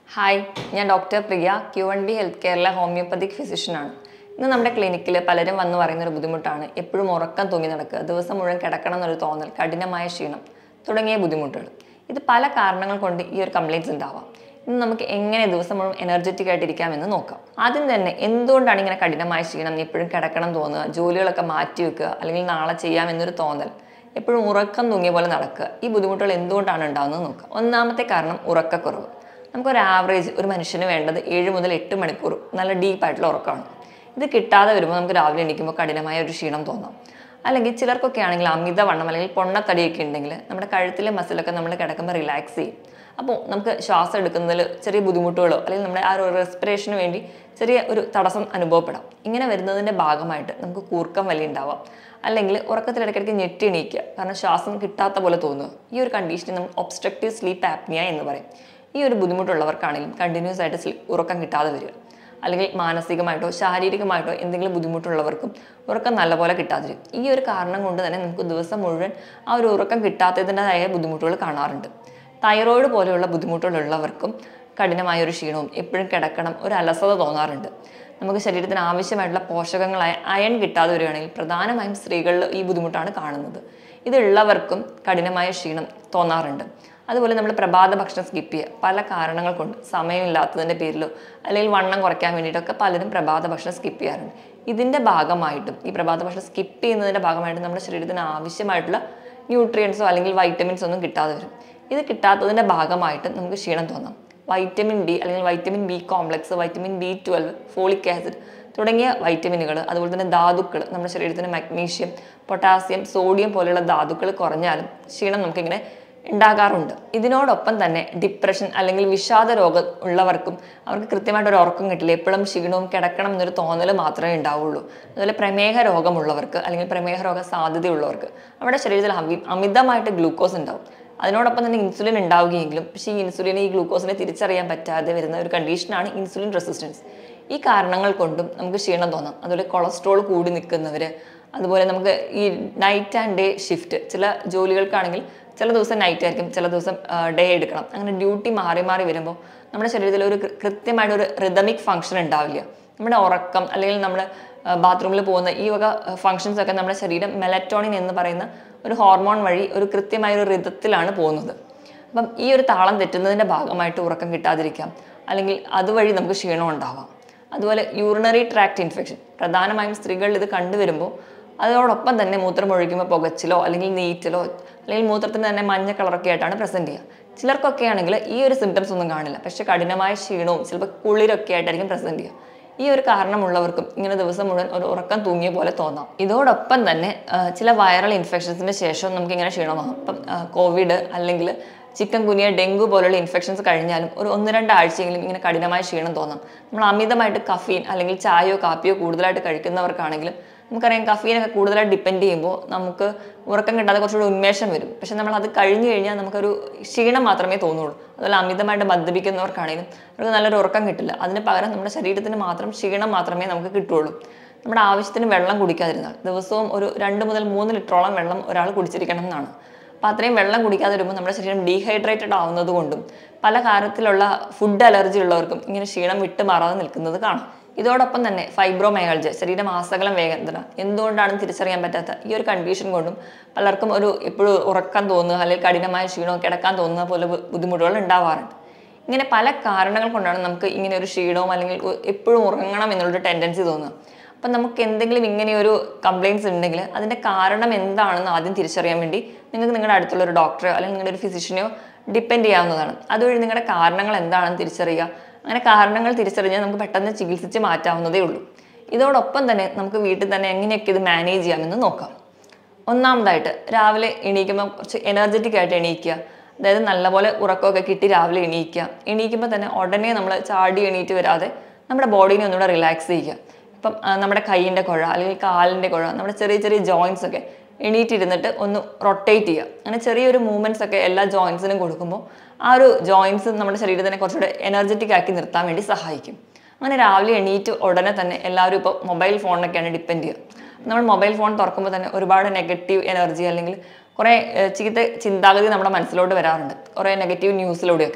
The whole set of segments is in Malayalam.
ഹായ് ഞാൻ doctor Priya Q one B health കെയറിലെ ഹോമിയോപ്പതിക് ഫിസിഷ്യനാണ് ഇന്ന് നമ്മുടെ ക്ലിനിക്കിൽ പലരും വന്ന് പറയുന്ന ഒരു ബുദ്ധിമുട്ടാണ് എപ്പോഴും ഉറക്കം തൂങ്ങി നടക്കുക ദിവസം മുഴുവൻ കിടക്കണം എന്നൊരു തോന്നൽ കഠിനമായ ക്ഷീണം തുടങ്ങിയ ബുദ്ധിമുട്ടുകൾ ഇത് പല കാരണങ്ങൾ കൊണ്ട് ഈ ഒരു കംപ്ലയിൻറ്റ്സ് ഉണ്ടാവാം ഇന്ന് നമുക്ക് എങ്ങനെ ദിവസം മുഴുവൻ എനർജറ്റിക് ആയിട്ടിരിക്കാമെന്ന് നോക്കാം ആദ്യം തന്നെ എന്തുകൊണ്ടാണ് ഇങ്ങനെ കഠിനമായ ക്ഷീണം എപ്പോഴും കിടക്കണം തോന്നുക ജോലികളൊക്കെ മാറ്റി വെക്കുക അല്ലെങ്കിൽ നാളെ ചെയ്യാമെന്നൊരു തോന്നൽ എപ്പോഴും ഉറക്കം തൂങ്ങിയ പോലെ നടക്കുക ഈ ബുദ്ധിമുട്ടുകൾ എന്തുകൊണ്ടാണ് ഉണ്ടാകുന്നത് നോക്കാം ഒന്നാമത്തെ കാരണം ഉറക്കക്കുറവ് നമുക്കൊരു ആവറേജ് ഒരു മനുഷ്യന് വേണ്ടത് ഏഴ് മുതൽ എട്ട് മണിക്കൂർ നല്ല ഡീപ്പായിട്ടുള്ള ഉറക്കമാണ് ഇത് കിട്ടാതെ വരുമ്പോൾ നമുക്ക് രാവിലെ എണീക്കുമ്പോൾ കഠിനമായ ഒരു ക്ഷീണം തോന്നാം അല്ലെങ്കിൽ ചിലർക്കൊക്കെ ആണെങ്കിൽ അമിതവണ്ണം അല്ലെങ്കിൽ പൊണ്ണത്തടിയൊക്കെ ഉണ്ടെങ്കിൽ നമ്മുടെ കഴുത്തിലെ മസിലൊക്കെ നമ്മൾ കിടക്കുമ്പോൾ റിലാക്സ് ചെയ്യും അപ്പോൾ നമുക്ക് ശ്വാസം എടുക്കുന്നതിൽ ചെറിയ ബുദ്ധിമുട്ടുകളോ അല്ലെങ്കിൽ നമ്മുടെ ആ ഒരു റെസ്പിറേഷന് വേണ്ടി ചെറിയ ഒരു തടസ്സം അനുഭവപ്പെടാം ഇങ്ങനെ വരുന്നതിൻ്റെ ഭാഗമായിട്ട് നമുക്ക് കൂർക്കം വലി ഉണ്ടാവാം അല്ലെങ്കിൽ ഉറക്കത്തിൽ ഇടയ്ക്കിടയ്ക്ക് ഞെട്ടി എണീക്കുക കാരണം ശ്വാസം കിട്ടാത്ത പോലെ തോന്നുക ഈ ഒരു കണ്ടീഷനെ നമ്മൾ ഒബ്സ്ട്രക്റ്റീവ് സ്ലീപ്പ് ആപ്നിയ എന്ന് പറയും ഈ ഒരു ബുദ്ധിമുട്ടുള്ളവർക്കാണെങ്കിലും കണ്ടിന്യൂസ് ആയിട്ട് സ്ലീ ഉറക്കം കിട്ടാതെ വരിക അല്ലെങ്കിൽ മാനസികമായിട്ടോ ശാരീരികമായിട്ടോ എന്തെങ്കിലും ബുദ്ധിമുട്ടുള്ളവർക്കും ഉറക്കം നല്ലപോലെ കിട്ടാതിരിക്കും ഈ ഒരു കാരണം കൊണ്ട് തന്നെ നമുക്ക് ദിവസം മുഴുവൻ ആ ഒരു ഉറക്കം കിട്ടാത്തതിൻ്റെതായ ബുദ്ധിമുട്ടുകൾ കാണാറുണ്ട് തൈറോയിഡ് പോലെയുള്ള ബുദ്ധിമുട്ടുകളുള്ളവർക്കും കഠിനമായ ഒരു ക്ഷീണവും എപ്പോഴും കിടക്കണം ഒരു അലസത തോന്നാറുണ്ട് നമുക്ക് ശരീരത്തിന് ആവശ്യമായിട്ടുള്ള പോഷകങ്ങളായ അയൺ കിട്ടാതെ വരികയാണെങ്കിൽ പ്രധാനമായും സ്ത്രീകളിൽ ഈ ബുദ്ധിമുട്ടാണ് കാണുന്നത് ഇതുള്ളവർക്കും കഠിനമായ ക്ഷീണം തോന്നാറുണ്ട് അതുപോലെ നമ്മൾ പ്രഭാത ഭക്ഷണം സ്കിപ്പ് ചെയ്യുക പല കാരണങ്ങൾ കൊണ്ട് സമയമില്ലാത്തതിൻ്റെ പേരിലോ അല്ലെങ്കിൽ വണ്ണം കുറയ്ക്കാൻ വേണ്ടിയിട്ടൊക്കെ പലരും പ്രഭാത ഭക്ഷണം സ്കിപ്പ് ചെയ്യാറുണ്ട് ഇതിൻ്റെ ഭാഗമായിട്ടും ഈ പ്രഭാത ഭക്ഷണം സ്കിപ്പ് ചെയ്യുന്നതിൻ്റെ ഭാഗമായിട്ടും നമ്മുടെ ശരീരത്തിന് ആവശ്യമായിട്ടുള്ള ന്യൂട്രിയൻസോ അല്ലെങ്കിൽ വൈറ്റമിൻസോ ഒന്നും കിട്ടാതെ വരും ഇത് കിട്ടാത്തതിൻ്റെ ഭാഗമായിട്ട് നമുക്ക് ക്ഷീണം തോന്നാം വൈറ്റമിൻ ഡി അല്ലെങ്കിൽ vitamin B complex vitamin B twelve folic acid തുടങ്ങിയ വൈറ്റമിനുകൾ അതുപോലെ തന്നെ ധാതുക്കൾ നമ്മുടെ ശരീരത്തിന് മഗ്നീഷ്യം പൊട്ടാസ്യം സോഡിയം പോലെയുള്ള ധാതുക്കൾ കുറഞ്ഞാലും ക്ഷീണം നമുക്കിങ്ങനെ ഉണ്ടാകാറുണ്ട് ഇതിനോടൊപ്പം തന്നെ ഡിപ്രഷൻ അല്ലെങ്കിൽ വിഷാദ രോഗം ഉള്ളവർക്കും അവർക്ക് കൃത്യമായിട്ട് ഒരു ഉറക്കം കിട്ടില്ല എപ്പോഴും ക്ഷീണവും കിടക്കണം എന്നൊരു തോന്നൽ മാത്രമേ ഉണ്ടാവുള്ളൂ അതുപോലെ പ്രമേഹ രോഗമുള്ളവർക്ക് അല്ലെങ്കിൽ പ്രമേഹ രോഗ സാധ്യതയുള്ളവർക്ക് നമ്മുടെ ശരീരത്തിൽ അമി- അമിതമായിട്ട് ഗ്ലൂക്കോസ് ഉണ്ടാവും അതിനോടൊപ്പം തന്നെ ഇൻസുലിൻ ഉണ്ടാവുകയെങ്കിലും പക്ഷേ ഈ ഇൻസുലിനെ ഈ ഗ്ലൂക്കോസിനെ തിരിച്ചറിയാൻ പറ്റാതെ വരുന്ന ഒരു കണ്ടീഷനാണ് ഇൻസുലിൻ റെസിസ്റ്റൻസ് ഈ കാരണങ്ങൾ കൊണ്ടും നമുക്ക് ക്ഷീണം തോന്നാം അതുപോലെ കൊളസ്ട്രോൾ കൂടി നിൽക്കുന്നവർ അതുപോലെ നമുക്ക് ഈ നൈറ്റ് ആൻഡ് ഡേ ഷിഫ്റ്റ് ചില ജോലികൾക്കാണെങ്കിൽ ചില ദിവസം നൈറ്റ് ആയിരിക്കും ചില ദിവസം ഡേ എടുക്കണം അങ്ങനെ ഡ്യൂട്ടി മാറി മാറി വരുമ്പോൾ നമ്മുടെ ശരീരത്തിൽ ഒരു കൃ- കൃത്യമായിട്ട് ഒരു റിതമിക് ഫങ്ഷൻ ഉണ്ടാവില്ല നമ്മുടെ ഉറക്കം അല്ലെങ്കിൽ നമ്മൾ ബാത്റൂമിൽ പോകുന്ന ഈ വക ഫങ്ഷൻസ് ഒക്കെ നമ്മുടെ ശരീരം മെലറ്റോണിൻ എന്ന് പറയുന്ന ഒരു ഹോർമോൺ വഴി ഒരു കൃത്യമായ ഒരു ഋതത്തിലാണ് പോകുന്നത് അപ്പം ഈ ഒരു താളം തെറ്റുന്നതിൻ്റെ ഭാഗമായിട്ട് ഉറക്കം കിട്ടാതിരിക്കാം അല്ലെങ്കിൽ അതുവഴി നമുക്ക് ക്ഷീണം ഉണ്ടാവാം അതുപോലെ യൂറിനറി ട്രാക്ട് ഇൻഫെക്ഷൻ പ്രധാനമായും സ്ത്രീകളിൽ ഇത് കണ്ടുവരുമ്പോൾ അതോടൊപ്പം തന്നെ മൂത്രം ഒഴിക്കുമ്പോൾ പുകച്ചിലോ അല്ലെങ്കിൽ നീറ്റലോ അല്ലെങ്കിൽ മൂത്രത്തിന് തന്നെ മഞ്ഞ കളറൊക്കെ ആയിട്ടാണ് പ്രസൻറ്റ് ചെയ്യുക ചിലർക്കൊക്കെ ആണെങ്കിൽ ഈ ഒരു സിംറ്റംസ് ഒന്നും കാണില്ല പക്ഷേ കഠിനമായ ക്ഷീണവും ചിലപ്പോൾ കുളിരൊക്കെ ആയിട്ടായിരിക്കും പ്രസൻറ്റ് ചെയ്യുക ഈ ഒരു കാരണമുള്ളവർക്കും ഇങ്ങനെ ദിവസം മുഴുവൻ ഒരു ഉറക്കം തൂങ്ങിയ പോലെ തോന്നാം ഇതോടൊപ്പം തന്നെ ആ, ചില വൈറൽ ഇൻഫെക്ഷൻസിന് ശേഷം നമുക്ക് ഇങ്ങനെ ക്ഷീണം തോന്നാം ഇപ്പം കോവിഡ് അല്ലെങ്കിൽ ചിക്കൻ കുനിയ ഡെങ്കു പോലുള്ള ഇൻഫെക്ഷൻസ് കഴിഞ്ഞാലും ഒരു ഒന്ന് രണ്ട് ആഴ്ചയെങ്കിലും ഇങ്ങനെ കഠിനമായ ക്ഷീണം തോന്നാം നമ്മൾ അമിതമായിട്ട് കഫീൻ അല്ലെങ്കിൽ ചായയോ കാപ്പിയോ കൂടുതലായിട്ട് കഴിക്കുന്നവർക്കാണെങ്കിലും നമുക്കറിയാം കഫീനൊക്കെ കൂടുതലായിട്ട് ഡിപ്പെൻഡ് ചെയ്യുമ്പോൾ നമുക്ക് ഉറക്കം കിട്ടാതെ കുറച്ചുകൂടി ഉന്മേഷം വരും പക്ഷെ നമ്മൾ അത് കഴിഞ്ഞു കഴിഞ്ഞാൽ നമുക്കൊരു ക്ഷീണം മാത്രമേ തോന്നുള്ളൂ അതുപോലെ അമിതമായിട്ട് മദ്യപിക്കുന്നവർക്കാണെങ്കിലും അവർക്ക് നല്ലൊരു ഉറക്കം കിട്ടില്ല അതിന് പകരം നമ്മുടെ ശരീരത്തിന് മാത്രം ക്ഷീണം മാത്രമേ നമുക്ക് കിട്ടുള്ളൂ നമ്മുടെ ആവശ്യത്തിന് വെള്ളം കുടിക്കാതിരുന്നാൽ ദിവസവും ഒരു രണ്ട് മുതൽ മൂന്ന് ലിറ്ററോളം വെള്ളം ഒരാൾ കുടിച്ചിരിക്കണം എന്നാണ് അപ്പോൾ അത്രയും വെള്ളം കുടിക്കാതെ വരുമ്പോൾ നമ്മുടെ ശരീരം ഡീഹൈഡ്രേറ്റഡ് ആവുന്നത് കൊണ്ടും പല കാര്യത്തിലുള്ള ഫുഡ് അലർജി ഉള്ളവർക്കും ഇങ്ങനെ ക്ഷീണം വിട്ടുമാറാതെ നിൽക്കുന്നത് കാണാം ഇതോടൊപ്പം തന്നെ ഫൈബ്രോമയാൾജ ശരീരം ആസകലം വേഗത എന്തുകൊണ്ടാണെന്ന് തിരിച്ചറിയാൻ പറ്റാത്ത ഈ ഒരു കണ്ടീഷൻ കൊണ്ടും പലർക്കും ഒരു എപ്പോഴും ഉറക്കാൻ തോന്നുക അല്ലെങ്കിൽ കഠിനമായ ക്ഷീണവും കിടക്കാൻ തോന്നുന്ന പോലെ ബു- ബുദ്ധിമുട്ടുകൾ ഉണ്ടാവാറുണ്ട് ഇങ്ങനെ പല കാരണങ്ങൾ കൊണ്ടാണ് നമുക്ക് ഇങ്ങനെ ഒരു ക്ഷീണവും അല്ലെങ്കിൽ ഒ- എപ്പോഴും ഉറങ്ങണം എന്നുള്ളൊരു ടെൻഡൻസി തോന്നുക അപ്പം നമുക്ക് എന്തെങ്കിലും ഇങ്ങനെ ഒരു കംപ്ലയിൻസ് ഉണ്ടെങ്കിൽ അതിൻ്റെ കാരണം എന്താണെന്ന് ആദ്യം തിരിച്ചറിയാൻ വേണ്ടി നിങ്ങൾക്ക് നിങ്ങളുടെ അടുത്തുള്ള ഒരു ഡോക്ടറോ അല്ലെങ്കിൽ നിങ്ങളുടെ ഒരു ഫിസിഷ്യനെയോ ഡിപ്പെൻഡ് ചെയ്യാവുന്നതാണ് അതുവഴി നിങ്ങളുടെ കാരണങ്ങൾ എന്താണെന്ന് തിരിച്ചറിയുക അങ്ങനെ കാരണങ്ങൾ തിരിച്ചറിഞ്ഞാൽ നമുക്ക് പെട്ടെന്ന് ചികിത്സിച്ച് മാറ്റാവുന്നതേ ഉള്ളൂ ഇതോടൊപ്പം തന്നെ നമുക്ക് വീട്ടിൽ തന്നെ എങ്ങനെയൊക്കെ ഇത് മാനേജ് ചെയ്യാമെന്ന് നോക്കാം ഒന്നാമതായിട്ട് രാവിലെ എണീക്കുമ്പോൾ കുറച്ച് എനർജറ്റിക് ആയിട്ട് എണീക്കുക അതായത് നല്ലപോലെ ഉറക്കമൊക്കെ കിട്ടി രാവിലെ എണീക്കുക എണീക്കുമ്പോൾ തന്നെ ഉടനെ നമ്മൾ ചാടി എണീറ്റ് വരാതെ നമ്മുടെ ബോഡീനെ ഒന്നുകൂടെ റിലാക്സ് ചെയ്യുക ഇപ്പം ആ, നമ്മുടെ കൈയിൻ്റെ കുഴ അല്ലെങ്കിൽ കാലിൻ്റെ കുഴ നമ്മുടെ ചെറിയ ചെറിയ ജോയിൻസ് ഒക്കെ എണീറ്റിരുന്നിട്ട് ഒന്ന് റൊട്ടേറ്റ് ചെയ്യുക അങ്ങനെ ചെറിയൊരു മൂവ്മെൻറ്റ്സ് ഒക്കെ എല്ലാ ജോയിൻസിനും കൊടുക്കുമ്പോൾ ആ ഒരു ജോയിൻസ് നമ്മുടെ ശരീരത്തിനെ കുറച്ചുകൂടെ എനർജറ്റിക് ആക്കി നിർത്താൻ വേണ്ടി സഹായിക്കും അങ്ങനെ രാവിലെ എണീറ്റ് ഉടനെ തന്നെ എല്ലാവരും ഇപ്പോൾ മൊബൈൽ ഫോണിനൊക്കെയാണ് ഡിപ്പെൻഡ് ചെയ്യുക നമ്മൾ മൊബൈൽ ഫോൺ തുറക്കുമ്പോൾ തന്നെ ഒരുപാട് നെഗറ്റീവ് എനർജി അല്ലെങ്കിൽ കുറേ ഏഹ്, ചീത്ത ചിന്താഗതി നമ്മുടെ മനസ്സിലോട്ട് വരാറുണ്ട് കുറേ നെഗറ്റീവ് ന്യൂസിലൂടെയൊക്കെ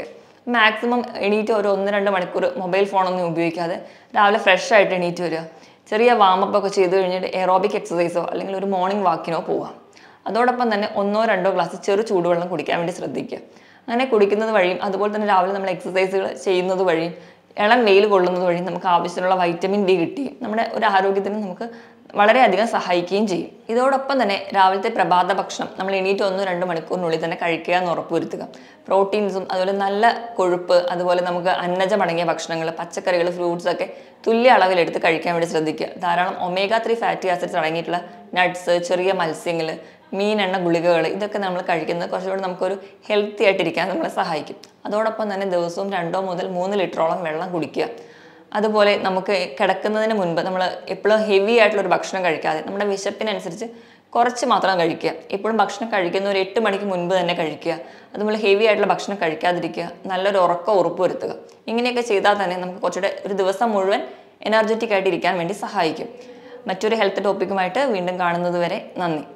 മാക്സിമം എണീറ്റ് ഒരു ഒന്ന് രണ്ട് മണിക്കൂർ മൊബൈൽ ഫോണൊന്നും ഉപയോഗിക്കാതെ രാവിലെ ഫ്രഷ് ആയിട്ട് എണീറ്റ് വരിക ചെറിയ വാമപ്പ് ഒക്കെ ചെയ്ത് കഴിഞ്ഞിട്ട് എറോബിക് എക്സസൈസോ അല്ലെങ്കിൽ ഒരു മോർണിംഗ് വാക്കിനോ പോവാം അതോടൊപ്പം തന്നെ ഒന്നോ രണ്ടോ ഗ്ലാസ് ചെറു ചൂടുവെള്ളം കുടിക്കാൻ വേണ്ടി ശ്രദ്ധിക്കുക അങ്ങനെ കുടിക്കുന്നത് വഴിയും അതുപോലെ തന്നെ രാവിലെ നമ്മൾ എക്സസൈസുകൾ ചെയ്യുന്നത് വഴിയും ഇളം വെയിൽ കൊള്ളുന്നത് വഴി നമുക്ക് ആവശ്യത്തിനുള്ള വൈറ്റമിൻ ഡി കിട്ടി നമ്മുടെ ഒരു ആരോഗ്യത്തിന് നമുക്ക് വളരെയധികം സഹായിക്കുകയും ചെയ്യും ഇതോടൊപ്പം തന്നെ രാവിലത്തെ പ്രഭാത ഭക്ഷണം നമ്മൾ എണീറ്റ് ഒന്ന് രണ്ട് മണിക്കൂറിനുള്ളിൽ തന്നെ കഴിക്കുക എന്ന് ഉറപ്പുവരുത്തുക പ്രോട്ടീൻസും അതുപോലെ നല്ല കൊഴുപ്പ് അതുപോലെ നമുക്ക് അന്നജമടങ്ങിയ ഭക്ഷണങ്ങൾ പച്ചക്കറികൾ ഫ്രൂട്ട്സ് ഒക്കെ തുല്യ അളവിലെടുത്ത് കഴിക്കാൻ വേണ്ടി ശ്രദ്ധിക്കുക ധാരാളം ഒമേഗ ത്രീ ഫാറ്റി ആസിഡ്സ് അടങ്ങിയിട്ടുള്ള നട്ട്സ് ചെറിയ മത്സ്യങ്ങൾ മീനെണ്ണ ഗുളികകൾ ഇതൊക്കെ നമ്മൾ കഴിക്കുന്നത് കുറച്ചുകൂടി നമുക്കൊരു ഹെൽത്തി ആയിട്ടിരിക്കാൻ നമ്മളെ സഹായിക്കും അതോടൊപ്പം തന്നെ ദിവസവും രണ്ടോ മുതൽ മൂന്ന് ലിറ്ററോളം വെള്ളം കുടിക്കുക അതുപോലെ നമുക്ക് കിടക്കുന്നതിന് മുൻപ് നമ്മൾ എപ്പോഴും ഹെവി ആയിട്ടുള്ള ഒരു ഭക്ഷണം കഴിക്കാതെ നമ്മുടെ വിശപ്പിനനുസരിച്ച് കുറച്ച് മാത്രം കഴിക്കുക എപ്പോഴും ഭക്ഷണം കഴിക്കുന്ന ഒരു എട്ട് മണിക്ക് മുൻപ് തന്നെ കഴിക്കുക അതുപോലെ ഹെവി ആയിട്ടുള്ള ഭക്ഷണം കഴിക്കാതിരിക്കുക നല്ലൊരു ഉറക്കം ഉറപ്പുവരുത്തുക ഇങ്ങനെയൊക്കെ ചെയ്താൽ തന്നെ നമുക്ക് കുറച്ചുകൂടെ ഒരു ദിവസം മുഴുവൻ എനർജറ്റിക് ആയിട്ട് ഇരിക്കാൻ വേണ്ടി സഹായിക്കും മറ്റൊരു ഹെൽത്ത് ടോപ്പിക്കുമായിട്ട് വീണ്ടും കാണുന്നത് വരെ നന്ദി